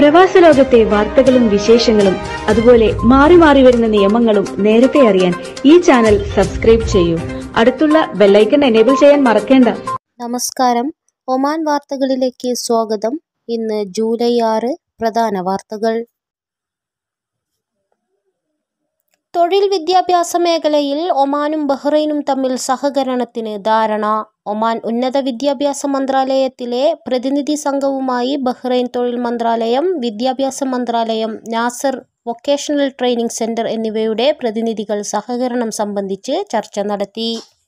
പ്രവാസ ലോകത്തെ വാർത്തകളും വിശേഷങ്ങളും അതുപോലെ മാറി മാറി വരുന്ന നിയമങ്ങളും നേരത്തെ അറിയാൻ ഈ ചാനൽ സബ്സ്ക്രൈബ് ചെയ്യൂ അടുത്തുള്ള ബെല്ലൈക്കൺ എനേബിൾ ചെയ്യാൻ മറക്കേണ്ട നമസ്കാരം ഒമാൻ വാർത്തകളിലേക്ക് സ്വാഗതം ഇന്ന് ജൂലൈ ആറ് പ്രധാന വാർത്തകൾ തൊഴിൽ വിദ്യാഭ്യാസ മേഖലയിൽ ഒമാനും ബഹ്റൈനും തമ്മിൽ സഹകരണത്തിന് ധാരണ ഒമാൻ ഉന്നത വിദ്യാഭ്യാസ മന്ത്രാലയത്തിലെ പ്രതിനിധി സംഘവുമായി ബഹ്റൈൻ തൊഴിൽ മന്ത്രാലയം വിദ്യാഭ്യാസ മന്ത്രാലയം നാസർ വൊക്കേഷണൽ ട്രെയിനിംഗ് സെന്റർ എന്നിവയുടെ പ്രതിനിധികൾ സഹകരണം സംബന്ധിച്ച് ചർച്ച നടത്തി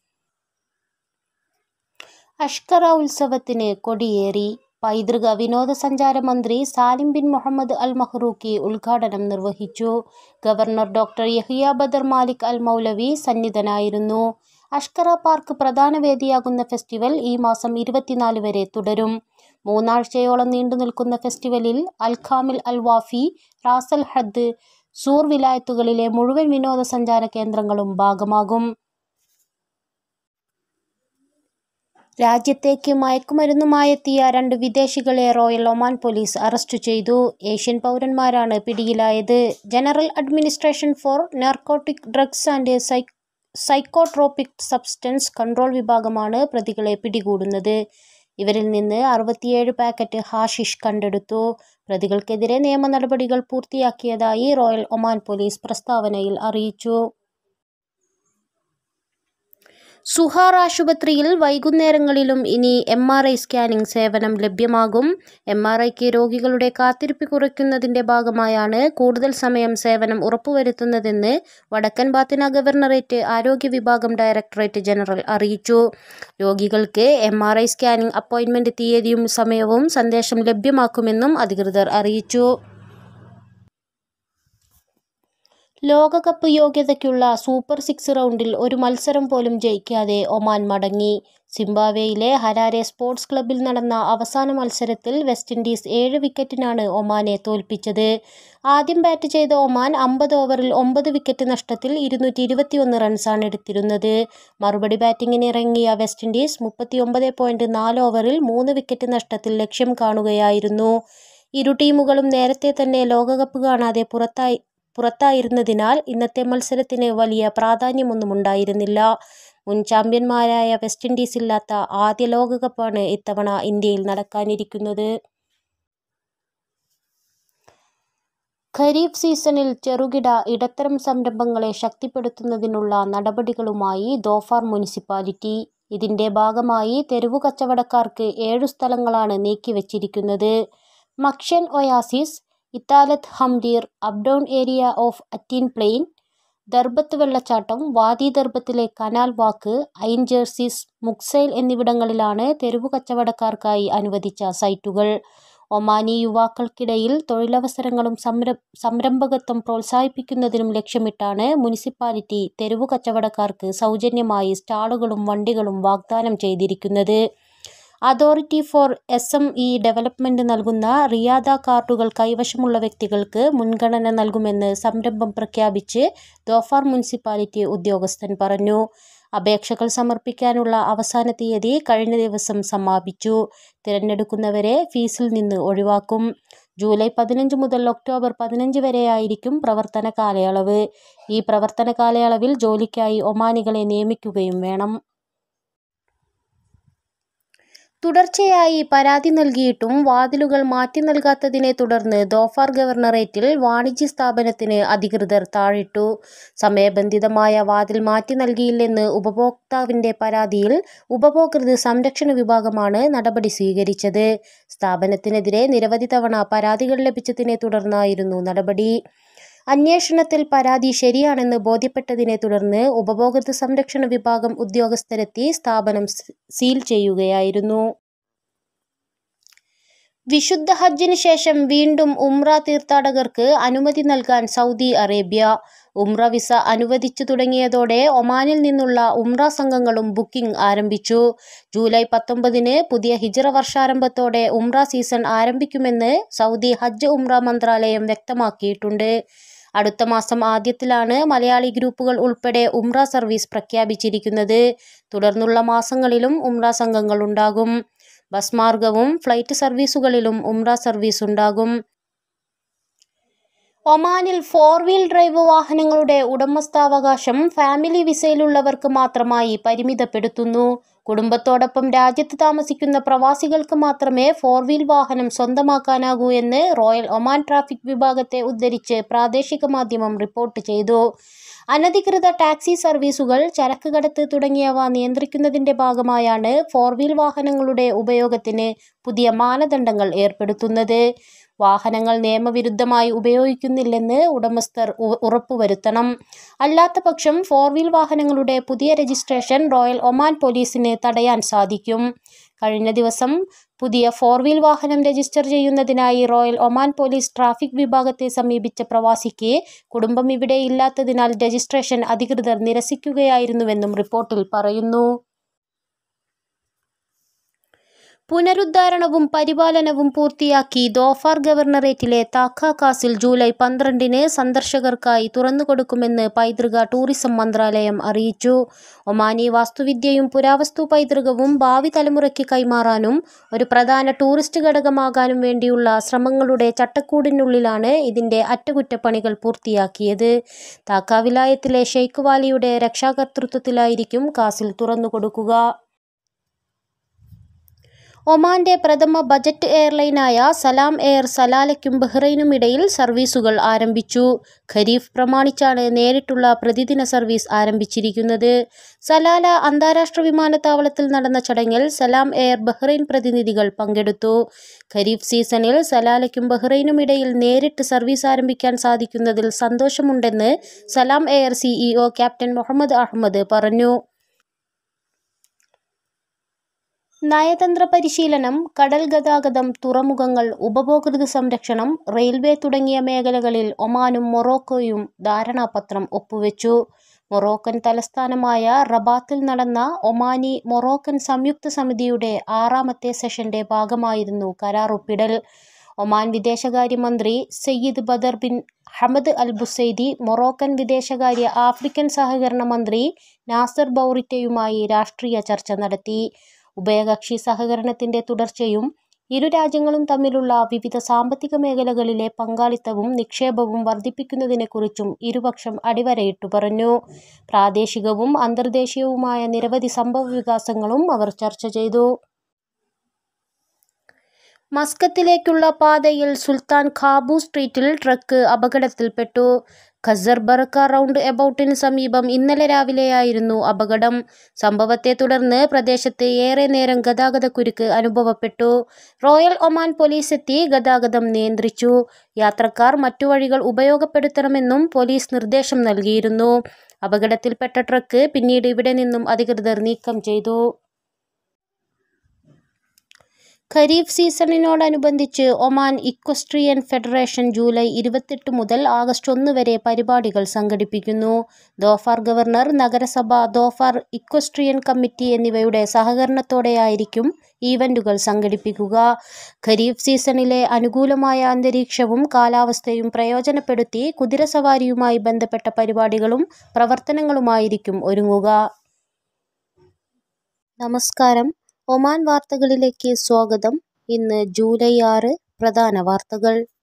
അഷ്കറ ഉത്സവത്തിന് കൊടിയേറി പൈതൃക വിനോദസഞ്ചാര മന്ത്രി Salim bin Mohammed al Mahrouqi ഉദ്ഘാടനം നിർവഹിച്ചു governor doctor Yahya Badr Malik al Maawali സന്നിധനായിരുന്നു അഷ്കറ പാർക്ക് പ്രധാന വേദിയാകുന്ന ഫെസ്റ്റിവൽ ഈ മാസം ഇരുപത്തിനാല് വരെ തുടരും മൂന്നാഴ്ചയോളം നീണ്ടു നിൽക്കുന്ന ഫെസ്റ്റിവലിൽ അൽഖാമിൽ അൽ വാഫി റാസൽ ഹദ് സൂർ വിലായത്തുകളിലെ മുഴുവൻ വിനോദസഞ്ചാര കേന്ദ്രങ്ങളും ഭാഗമാകും രാജ്യത്തേക്ക് മയക്കുമരുന്നുമായെത്തിയ രണ്ട് വിദേശികളെ റോയൽ ഒമാൻ പോലീസ് അറസ്റ്റ് ചെയ്തു ഏഷ്യൻ പൗരന്മാരാണ് പിടിയിലായത് general administration for narcotic drugs and സൈ സൈക്കോട്രോപിക് സബ്സ്റ്റൻസ് കൺട്രോൾ വിഭാഗമാണ് പ്രതികളെ പിടികൂടുന്നത് ഇവരിൽ നിന്ന് അറുപത്തിയേഴ് പാക്കറ്റ് ഹാഷിഷ് കണ്ടെടുത്തു പ്രതികൾക്കെതിരെ നിയമ നടപടികൾ പൂർത്തിയാക്കിയതായി റോയൽ ഒമാൻ പോലീസ് പ്രസ്താവനയിൽ അറിയിച്ചു സുഹാർ ആശുപത്രിയിൽ വൈകുന്നേരങ്ങളിലും ഇനി എം ആർ ഐ സ്കാനിംഗ് സേവനം ലഭ്യമാകും എം ആർ ഐക്ക് രോഗികളുടെ കാത്തിരിപ്പ് കുറയ്ക്കുന്നതിന്റെ ഭാഗമായാണ് കൂടുതൽ സമയം സേവനം ഉറപ്പുവരുത്തുന്നതെന്ന് വടക്കൻ ബാത്തിന ഗവർണറേറ്റ് ആരോഗ്യ വിഭാഗം ഡയറക്ടറേറ്റ് ജനറൽ അറിയിച്ചു രോഗികൾക്ക് M R I scanning appointment തീയതിയും സമയവും സന്ദേശം ലഭ്യമാക്കുമെന്നും അധികൃതർ അറിയിച്ചു ലോകകപ്പ് യോഗ്യതയ്ക്കുള്ള സൂപ്പർ സിക്സ് റൗണ്ടിൽ ഒരു മത്സരം പോലും ജയിക്കാതെ ഒമാൻ മടങ്ങി സിംബാബ്വേയിലെ ഹരാരെ സ്പോർട്സ് ക്ലബിൽ നടന്ന അവസാന മത്സരത്തിൽ വെസ്റ്റ് ഇൻഡീസ് ഏഴ് വിക്കറ്റിനാണ് ഒമാനെ തോൽപ്പിച്ചത് ആദ്യം ബാറ്റ് ചെയ്ത ഒമാൻ അമ്പത് ഓവറിൽ ഒമ്പത് വിക്കറ്റ് നഷ്ടത്തിൽ ഇരുന്നൂറ്റി ഇരുപത്തിയൊന്ന് റൺസാണ് എടുത്തിരുന്നത് മറുപടി ബാറ്റിംഗിന് ഇറങ്ങിയ വെസ്റ്റ് ഇൻഡീസ് മുപ്പത്തിയൊമ്പത് പോയിന്റ് നാല് ഓവറിൽ മൂന്ന് വിക്കറ്റ് നഷ്ടത്തിൽ ലക്ഷ്യം കാണുകയായിരുന്നു ഇരു ടീമുകളും നേരത്തെ തന്നെ ലോകകപ്പ് കാണാതെ പുറത്തായി പുറത്തായിരുന്നതിനാൽ ഇന്നത്തെ മത്സരത്തിന് വലിയ പ്രാധാന്യമൊന്നും ഉണ്ടായിരുന്നില്ല മുൻ ചാമ്പ്യന്മാരായ വെസ്റ്റ് ഇൻഡീസ് ഇല്ലാത്ത ആദ്യ ലോകകപ്പാണ് ഇത്തവണ ഇന്ത്യയിൽ നടക്കാനിരിക്കുന്നത് ഖരീഫ് സീസണിൽ ചെറുകിട ഇടത്തരം സംരംഭങ്ങളെ ശക്തിപ്പെടുത്തുന്നതിനുള്ള നടപടികളുമായി ദോഫാർ മുനിസിപ്പാലിറ്റി ഇതിന്റെ ഭാഗമായി തെരുവു കച്ചവടക്കാർക്ക് ഏഴു സ്ഥലങ്ങളാണ് നീക്കിവച്ചിരിക്കുന്നത് മക്ഷൻ ഒയാസിസ് ഇത്താലത്ത് ഹംദീർ up down area of Atin plain Darbat വെള്ളച്ചാട്ടം വാദി ദർബത്തിലെ കനാൽ വാക്ക് ഐൻ ജേഴ്സിസ് മുക്സൈൽ എന്നിവിടങ്ങളിലാണ് തെരുവു കച്ചവടക്കാർക്കായി അനുവദിച്ച സൈറ്റുകൾ ഒമാനി യുവാക്കൾക്കിടയിൽ തൊഴിലവസരങ്ങളും സംര സംരംഭകത്വം പ്രോത്സാഹിപ്പിക്കുന്നതിനും ലക്ഷ്യമിട്ടാണ് മുനിസിപ്പാലിറ്റി തെരുവു കച്ചവടക്കാർക്ക് സൗജന്യമായി സ്റ്റാളുകളും വണ്ടികളും വാഗ്ദാനം ചെയ്തിരിക്കുന്നത് authority for S M E development നൽകുന്ന റിയാദ കാർഡുകൾ കൈവശമുള്ള വ്യക്തികൾക്ക് മുൻഗണന നൽകുമെന്ന് സംരംഭം പ്രഖ്യാപിച്ച് ദോഫാർ മുനിസിപ്പാലിറ്റി ഉദ്യോഗസ്ഥൻ പറഞ്ഞു അപേക്ഷകൾ സമർപ്പിക്കാനുള്ള അവസാന തീയതി കഴിഞ്ഞ ദിവസം സമാപിച്ചു തിരഞ്ഞെടുക്കുന്നവരെ ഫീസിൽ നിന്ന് ഒഴിവാക്കും ജൂലൈ പതിനഞ്ച് മുതൽ ഒക്ടോബർ പതിനഞ്ച് വരെയായിരിക്കും പ്രവർത്തന കാലയളവ് ഈ പ്രവർത്തന കാലയളവിൽ ജോലിക്കായി ഒമാനികളെ നിയമിക്കുകയും വേണം തുടർച്ചയായി പരാതി നൽകിയിട്ടും വാതിലുകൾ മാറ്റി നൽകാത്തതിനെ തുടർന്ന് ദോഫാർ ഗവർണറേറ്റിൽ വാണിജ്യ സ്ഥാപനത്തിന് അധികൃതർ താഴിട്ടു സമയബന്ധിതമായ വാതിൽ മാറ്റി നൽകിയില്ലെന്ന് ഉപഭോക്താവിന്റെ പരാതിയിൽ ഉപഭോക്തൃ സംരക്ഷണ വിഭാഗമാണ് നടപടി സ്വീകരിച്ചത് സ്ഥാപനത്തിനെതിരെ നിരവധി തവണ പരാതികൾ ലഭിച്ചതിനെ തുടർന്നായിരുന്നു നടപടി അന്വേഷണത്തിൽ പരാതി ശരിയാണെന്ന് ബോധ്യപ്പെട്ടതിനെ തുടർന്ന് ഉപഭോക്തൃ സംരക്ഷണ വിഭാഗം ഉദ്യോഗസ്ഥരെത്തി സ്ഥാപനം സീൽ ചെയ്യുകയായിരുന്നു വിശുദ്ധ ഹജ്ജിന് ശേഷം വീണ്ടും ഉംറ തീർത്ഥാടകർക്ക് അനുമതി നൽകാൻ സൗദി അറേബ്യ ഉംറ വിസ അനുവദിച്ചു തുടങ്ങിയതോടെ ഒമാനിൽ നിന്നുള്ള ഉംറ സംഘങ്ങളും ബുക്കിംഗ് ആരംഭിച്ചു ജൂലൈ പത്തൊമ്പതിന് പുതിയ ഹിജറ വർഷാരംഭത്തോടെ ഉംറ സീസൺ ആരംഭിക്കുമെന്ന് സൗദി ഹജ്ജ് ഉംറ മന്ത്രാലയം വ്യക്തമാക്കിയിട്ടുണ്ട് അടുത്ത മാസം ആദ്യത്തിലാണ് മലയാളി ഗ്രൂപ്പുകൾ ഉൾപ്പെടെ ഉംറ സർവീസ് പ്രഖ്യാപിച്ചിരിക്കുന്നത് തുടർന്നുള്ള മാസങ്ങളിലും ഉംറ സംഘങ്ങൾ ഉണ്ടാകും ബസ് മാർഗവും ഫ്ലൈറ്റ് സർവീസുകളിലും ഉംറ സർവീസ് ഉണ്ടാകും ഒമാനിൽ ഫോർ വീൽ ഡ്രൈവ് വാഹനങ്ങളുടെ ഉടമസ്ഥാവകാശം ഫാമിലി വിസയിലുള്ളവർക്ക് മാത്രമായി പരിമിതപ്പെടുത്തുന്നു കുടുംബത്തോടൊപ്പം രാജ്യത്ത് താമസിക്കുന്ന പ്രവാസികൾക്ക് മാത്രമേ ഫോർ വീൽ വാഹനം സ്വന്തമാക്കാനാകൂ എന്ന് റോയൽ ഒമാൻ ട്രാഫിക് വിഭാഗത്തെ ഉദ്ധരിച്ച് പ്രാദേശിക മാധ്യമം റിപ്പോർട്ട് ചെയ്തു അനധികൃത ടാക്സി സർവീസുകൾ ചരക്ക് കടത്ത് തുടങ്ങിയവ നിയന്ത്രിക്കുന്നതിന്റെ ഭാഗമായാണ് ഫോർ വീൽ വാഹനങ്ങളുടെ ഉപയോഗത്തിന് പുതിയ മാനദണ്ഡങ്ങൾ ഏർപ്പെടുത്തുന്നത് വാഹനങ്ങൾ നിയമവിരുദ്ധമായി ഉപയോഗിക്കുന്നില്ലെന്ന് ഉടമസ്ഥർ ഉ- ഉറപ്പുവരുത്തണം അല്ലാത്ത പക്ഷം ഫോർ വീൽ വാഹനങ്ങളുടെ പുതിയ രജിസ്ട്രേഷൻ റോയൽ ഒമാൻ പോലീസിന് തടയാൻ സാധിക്കും കഴിഞ്ഞ ദിവസം പുതിയ ഫോർ വീൽ വാഹനം രജിസ്റ്റർ ചെയ്യുന്നതിനായി റോയൽ ഒമാൻ പോലീസ് ട്രാഫിക് വിഭാഗത്തെ സമീപിച്ച പ്രവാസിക്ക് കുടുംബം ഇവിടെ ഇല്ലാത്തതിനാൽ രജിസ്ട്രേഷൻ അധികൃതർ നിരസിക്കുകയായിരുന്നുവെന്നും റിപ്പോർട്ടിൽ പറയുന്നു പുനരുദ്ധാരണവും പരിപാലനവും പൂർത്തിയാക്കി ദോഫാർ ഗവർണറേറ്റിലെ താക്ക കാസിൽ ജൂലൈ പന്ത്രണ്ടിന് സന്ദർശകർക്കായി തുറന്നുകൊടുക്കുമെന്ന് പൈതൃക ടൂറിസം മന്ത്രാലയം അറിയിച്ചു ഒമാനി വാസ്തുവിദ്യയും പുരാവസ്തു പൈതൃകവും ഭാവി തലമുറയ്ക്ക് കൈമാറാനും ഒരു പ്രധാന ടൂറിസ്റ്റ് ഘടകമാകാനും വേണ്ടിയുള്ള ശ്രമങ്ങളുടെ ചട്ടക്കൂടിനുള്ളിലാണ് ഇതിന്റെ അറ്റകുറ്റപ്പണികൾ പൂർത്തിയാക്കിയത് താക്ക വിലായത്തിലെ ഷെയ്ഖ് വാലിയുടെ രക്ഷാകർതൃത്വത്തിലായിരിക്കും കാസിൽ തുറന്നുകൊടുക്കുക ഒമാന്റെ പ്രഥമ ബജറ്റ് എയർലൈനായ സലാം എയർ സലാലയ്ക്കും ബഹ്റൈനുമിടയിൽ സർവീസുകൾ ആരംഭിച്ചു ഖരീഫ് പ്രമാണിച്ചാണ് നേരിട്ടുള്ള പ്രതിദിന സർവീസ് ആരംഭിച്ചിരിക്കുന്നത് സലാല അന്താരാഷ്ട്ര വിമാനത്താവളത്തിൽ നടന്ന ചടങ്ങിൽ സലാം എയർ ബഹ്റൈൻ പ്രതിനിധികൾ പങ്കെടുത്തു ഖരീഫ് സീസണിൽ സലാലയ്ക്കും ബഹ്റൈനുമിടയിൽ നേരിട്ട് സർവീസ് ആരംഭിക്കാൻ സാധിക്കുന്നതിൽ സന്തോഷമുണ്ടെന്ന് Salam Air CEO captain Mohammed Ahmed പറഞ്ഞു നയതന്ത്ര പരിശീലനം കടൽ ഗതാഗതം തുറമുഖങ്ങൾ ഉപഭോക്തൃ സംരക്ഷണം റെയിൽവേ തുടങ്ങിയ മേഖലകളിൽ ഒമാനും മൊറോക്കോയും ധാരണാപത്രം ഒപ്പുവെച്ചു മൊറോക്കൻ തലസ്ഥാനമായ റബാത്തിൽ നടന്ന ഒമാനി മൊറോക്കൻ സംയുക്ത സമിതിയുടെ ആറാമത്തെ സെഷന്റെ ഭാഗമായിരുന്നു കരാർ ഒപ്പിടൽ ഒമാൻ വിദേശകാര്യമന്ത്രി Sayyid Badr bin Hamad al Busaidi Moroccan വിദേശകാര്യ ആഫ്രിക്കൻ സഹകരണ മന്ത്രി നാസർ ബൗറിറ്റയുമായി രാഷ്ട്രീയ ചർച്ച നടത്തി ഉഭയകക്ഷി സഹകരണത്തിന്റെ തുടർച്ചയും ഇരു രാജ്യങ്ങളും തമ്മിലുള്ള വിവിധ സാമ്പത്തിക മേഖലകളിലെ പങ്കാളിത്തവും നിക്ഷേപവും വർദ്ധിപ്പിക്കുന്നതിനെക്കുറിച്ചും ഇരുപക്ഷം അടിവരയിട്ടു പറഞ്ഞു പ്രാദേശികവും അന്തർദേശീയവുമായ നിരവധി സംഭവ വികാസങ്ങളും അവർ ചർച്ച ചെയ്തു മസ്കത്തിലേക്കുള്ള പാതയിൽ സുൽത്താൻ ഖാബു സ്ട്രീറ്റിൽ ട്രക്ക് അപകടത്തിൽപ്പെട്ടു ഖസർ ബറക്ക റൗണ്ട് എബൌട്ടിന് സമീപം ഇന്നലെ രാവിലെയായിരുന്നു അപകടം സംഭവത്തെ തുടർന്ന് പ്രദേശത്ത് ഏറെ നേരം ഗതാഗതക്കുരുക്ക് അനുഭവപ്പെട്ടു റോയൽ ഒമാൻ പോലീസ് എത്തി ഗതാഗതം നിയന്ത്രിച്ചു യാത്രക്കാർ മറ്റു വഴികൾ ഉപയോഗപ്പെടുത്തണമെന്നും പോലീസ് നിർദ്ദേശം നൽകിയിരുന്നു അപകടത്തിൽപ്പെട്ട ട്രക്ക് പിന്നീട് ഇവിടെ നിന്നും അധികൃതർ നീക്കം ചെയ്തു ഖരീഫ് സീസണിനോടനുബന്ധിച്ച് ഒമാൻ ഇക്വസ്ട്രിയൻ ഫെഡറേഷൻ ജൂലൈ ഇരുപത്തെട്ട് മുതൽ ആഗസ്റ്റ് ഒന്ന് വരെ പരിപാടികൾ സംഘടിപ്പിക്കുന്നു ദോഫാർ ഗവർണർ നഗരസഭ ദോഫാർ ഇക്വസ്ട്രിയൻ കമ്മിറ്റി എന്നിവയുടെ സഹകരണത്തോടെയായിരിക്കും ഈവന്റുകൾ സംഘടിപ്പിക്കുക ഖരീഫ് സീസണിലെ അനുകൂലമായ അന്തരീക്ഷവും കാലാവസ്ഥയും പ്രയോജനപ്പെടുത്തി കുതിരസവാരിയുമായി ബന്ധപ്പെട്ട പരിപാടികളും പ്രവർത്തനങ്ങളുമായിരിക്കും ഒരുങ്ങുക നമസ്കാരം ഒമാൻ വാർത്തകളിലേക്ക് സ്വാഗതം ഇന്ന് ജൂലൈ ആറ് പ്രധാന വാർത്തകൾ